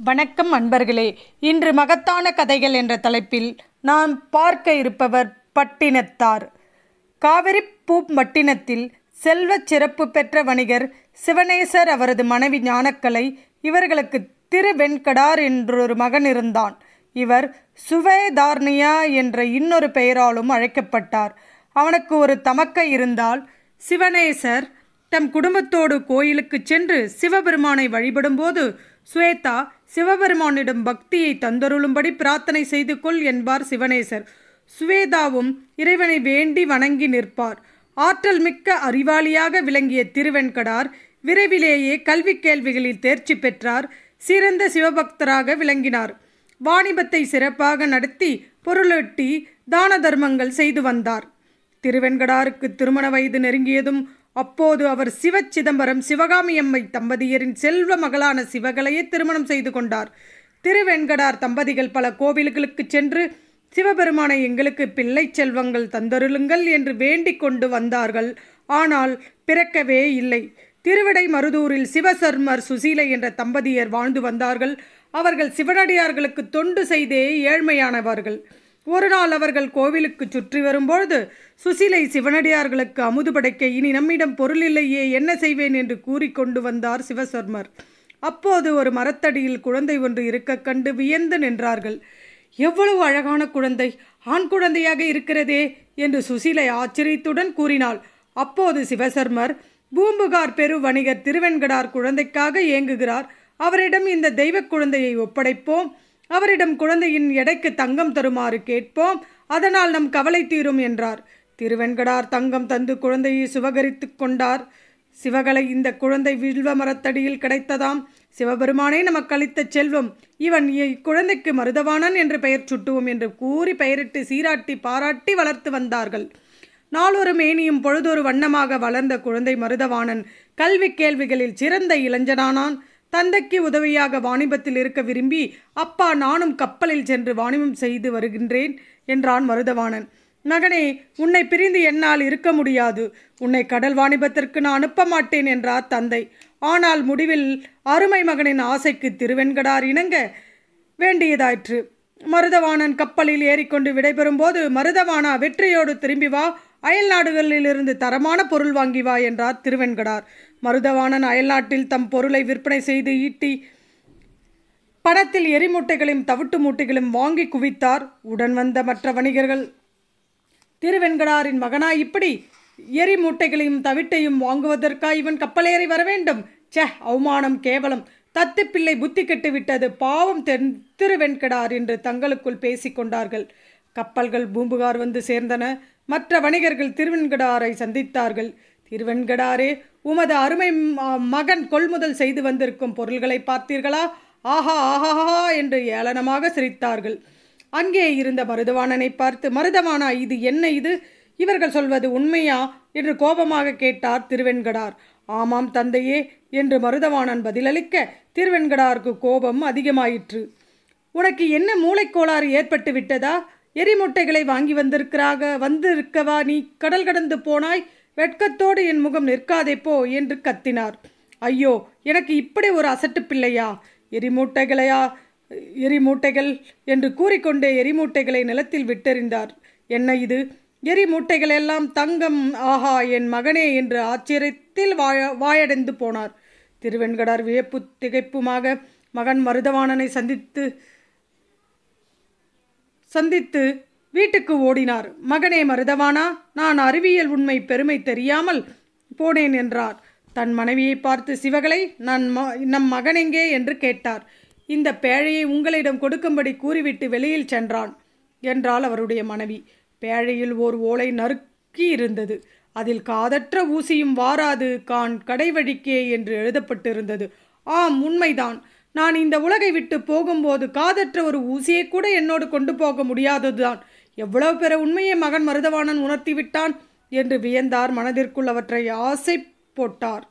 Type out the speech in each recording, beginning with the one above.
வணக்கம் அன்பர்களே இன்று மகத்தான கதைகள் என்ற தலைப்பில் நாம் பார்க்க இருப்பவர் பட்டினத்தார் காவிரி பூம்பட்டினத்தில் செல்வச் சிறப்பு பெற்ற வணிகர் சிவனேசர் அவரது மனைவி ஞானக்கலை இவர்களுக்கு திருவெண்கடார் என்றொரு மகன் இருந்தான் இவர் சுவேதார்னியா என்ற இன்னொரு பெயராலும் அழைக்கப்பட்டார் அவனுக்கு ஒரு தமக்கை இருந்தால் சிவனேசர் தம் குடும்பத்தோடு கோயிலுக்கு சென்று சிவபெருமானை வழிபடும்போது சுவேதா சிவபெருமானிடம் பக்தியை தந்தருளும்படி பிரார்த்தனை செய்து கொள் என்பார் சிவனேசர் சுவேதாவும் இறைவனை வேண்டி வணங்கி நிற்பார் ஆற்றல் மிக்க அறிவாளியாக விளங்கிய திருவெண்கடார் விரைவிலேயே கல்வி கேள்விகளில் தேர்ச்சி பெற்றார் சிறந்த சிவபக்தராக விளங்கினார் வாணிபத்தை சிறப்பாக நடத்தி பொருளீட்டி தான தர்மங்கள் செய்து வந்தார் திருவெண்கடாருக்கு திருமண வயது நெருங்கியதும் அப்போது அவர் சிவ சிதம்பரம் சிவகாமியம்மை தம்பதியரின் செல்வ மகளான சிவகலையை திருமணம் செய்து கொண்டார் திருவெண்கடார் தம்பதிகள் பல கோவில்களுக்கு சென்று சிவபெருமானை எங்களுக்கு பிள்ளை செல்வங்கள் தந்தருளுங்கள் என்று வேண்டிக் கொண்டு வந்தார்கள் ஆனால் பிறக்கவே இல்லை திருவிடை மருதூரில் சிவசர்மர் சுசீலை என்ற தம்பதியர் வாழ்ந்து வந்தார்கள் அவர்கள் சிவனடியார்களுக்கு தொண்டு செய்தே ஏழ்மையானவர்கள் ஒரு நாள் அவர்கள் கோவிலுக்கு சுற்றி வரும்பொழுது சுசிலை சிவனடியார்களுக்கு அமுது படைக்க இனி நம்மிடம் பொருள் இல்லையே என்ன செய்வேன் என்று கூறிக்கொண்டு வந்தார் சிவசர்மர் அப்போது ஒரு மரத்தடியில் குழந்தை ஒன்று இருக்க கண்டு வியந்து நின்றார்கள் எவ்வளவு அழகான குழந்தை ஆண் குழந்தையாக இருக்கிறதே என்று சுசிலை ஆச்சரியத்துடன் கூறினாள் அப்போது சிவசர்மர் பூம்புகார் பெரு வணிகர் திருவெண்கடார் குழந்தைக்காக ஏங்குகிறார் அவரிடம் இந்த தெய்வ குழந்தையை ஒப்படைப்போம் அவரிடம் குழந்தையின் எடைக்கு தங்கம் தருமாறு கேட்போம் அதனால் நம் கவலை தீரும் என்றார் திருவெண்கடார் தங்கம் தந்து குழந்தையை சுவகரித்து கொண்டார் சிவகலை இந்த குழந்தை வில்வ மரத்தடியில் கிடைத்ததாம் சிவபெருமானே நமக்கு அளித்த செல்வம் இவன் இக்குழந்தைக்கு மருதவாணன் என்று பெயர் சுட்டுவோம் என்று கூறி பெயரிட்டு சீராட்டி பாராட்டி வளர்த்து வந்தார்கள் நாளொரு மேனியும் பொழுதொரு வண்ணமாக வளர்ந்த குழந்தை மருதவாணன் கல்வி கேள்விகளில் சிறந்த இளைஞனானான் தந்தைக்கு உதவியாக வாணிபத்தில் இருக்க விரும்பி அப்பா நானும் கப்பலில் சென்று வாணிபம் செய்து வருகின்றேன் என்றான் மருதவாணன் மகனே உன்னை பிரிந்து என்னால் இருக்க முடியாது உன்னை கடல் வாணிபத்திற்கு நான் அனுப்ப மாட்டேன் என்றார் தந்தை ஆனால் முடிவில் அருமை மகனின் ஆசைக்கு திருவெண்கடார் இணங்க வேண்டியதாயிற்று மருதவாணன் கப்பலில் ஏறிக்கொண்டு விடைபெறும்போது மருதவானா வெற்றியோடு திரும்பி வா அயல் நாடுகளிலிருந்து தரமான பொருள் வாங்கி வா என்றார் திருவெண்கடார் மருதவாணன் அயல்நாட்டில் தம் பொருளை விற்பனை செய்து ஈட்டி பணத்தில் எரிமூட்டைகளையும் தவிட்டு மூட்டைகளும் வாங்கி குவித்தார் உடன் வந்த மற்ற வணிகர்கள் திருவெண்கடாரின் மகனாய் இப்படி எரி மூட்டைகளையும் தவிட்டையும் வாங்குவதற்கா இவன் கப்பலேறி வர வேண்டும் சே அவமானம் கேவலம் தத்து பிள்ளை புத்தி கெட்டு விட்டது பாவம் தென் திருவெண்கடார் என்று தங்களுக்குள் பேசிக்கொண்டார்கள் கப்பல்கள் பூம்புகார் வந்து சேர்ந்தன மற்ற வணிகர்கள் திருவெண்கடாரை சந்தித்தார்கள் திருவெண்கடாரே உமது அருமை மகன் கொள்முதல் செய்து வந்திருக்கும் பொருள்களை பார்த்தீர்களா ஆஹா ஆஹா என்று ஏளனமாக சிரித்தார்கள் அங்கே இருந்த மருதவாணனை பார்த்து மருதவானா இது என்ன இது இவர்கள் சொல்வது உண்மையா என்று கோபமாக கேட்டார் திருவெண்கடார் ஆமாம் தந்தையே என்று மருதவாணன் பதிலளிக்க திருவெண்கடாருக்கு கோபம் அதிகமாயிற்று உனக்கு என்ன மூளைக்கோளாறு ஏற்பட்டு விட்டதா எரிமுட்டைகளை வாங்கி வந்திருக்கிறாக வந்திருக்கவா நீ கடல் கடந்து போனாய் வெட்கத்தோடு என் முகம் நிற்காதே போ என்று கத்தினார் ஐயோ எனக்கு இப்படி ஒரு அசட்டு பிள்ளையா எரிமூட்டைகளையா எரிமூட்டைகள் என்று கூறிக்கொண்டே எரிமூட்டைகளை நிலத்தில் விட்டெறிந்தார் என்ன இது எரிமூட்டைகள் எல்லாம் தங்கம் ஆஹா என் மகனே என்று ஆச்சரியத்தில் வாய வாயடைந்து போனார் திருவெண்கடார் வியப்பு திகைப்புமாக மகன் மருதவாணனை சந்தித்து சந்தித்து வீட்டுக்கு ஓடினார் மகனே மருதவானா நான் அறிவியல் உண்மை பெருமை தெரியாமல் போனேன் என்றார் தன் மனைவியை பார்த்து சிவகளை நான் ம நம் மகன் எங்கே என்று கேட்டார் இந்த பேழையை உங்களிடம் கொடுக்கும்படி கூறிவிட்டு வெளியில் சென்றான் என்றாள் அவருடைய மனைவி பேழையில் ஓர் ஓலை நறுக்கி இருந்தது அதில் காதற்ற ஊசியும் வாராது கான் கடைவழிக்கே என்று எழுதப்பட்டிருந்தது ஆம் உண்மைதான் நான் இந்த உலகை விட்டு போகும்போது காதற்ற ஒரு ஊசியை கூட என்னோடு கொண்டு போக முடியாததுதான் எவ்வளவு பெற உண்மையை மகன் மருதவாணன் உணர்த்தி விட்டான் என்று வியந்தார் மனதிற்குள் அவற்றை ஆசை போட்டார்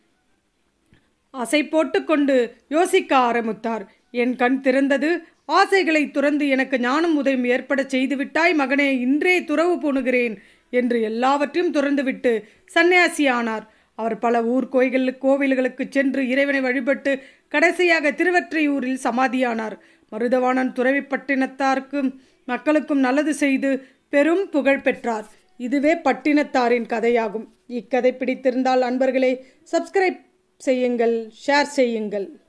ஆசை போட்டுக்கொண்டு யோசிக்க ஆரம்பித்தார் என் கண் திறந்தது ஆசைகளை துறந்து எனக்கு ஞானம் உதயம் ஏற்பட செய்துவிட்டாய் மகனே இன்றே துறவு பூணுகிறேன் என்று எல்லாவற்றையும் துறந்துவிட்டு சன்னியாசி ஆனார் அவர் பல ஊர் கோயில்கள் கோவில்களுக்கு சென்று இறைவனை வழிபட்டு கடைசியாக திருவற்றியூரில் சமாதியானார் மருதவாணன் துறவிப்பட்டினத்தாருக்கும் மக்களுக்கும் நல்லது செய்து பெரும் புகழ் பெற்றார் இதுவே பட்டினத்தாரின் கதையாகும் இக்கதை பிடித்திருந்தால் அன்பர்களே சப்ஸ்கிரைப் செய்யுங்கள் ஷேர் செய்யுங்கள்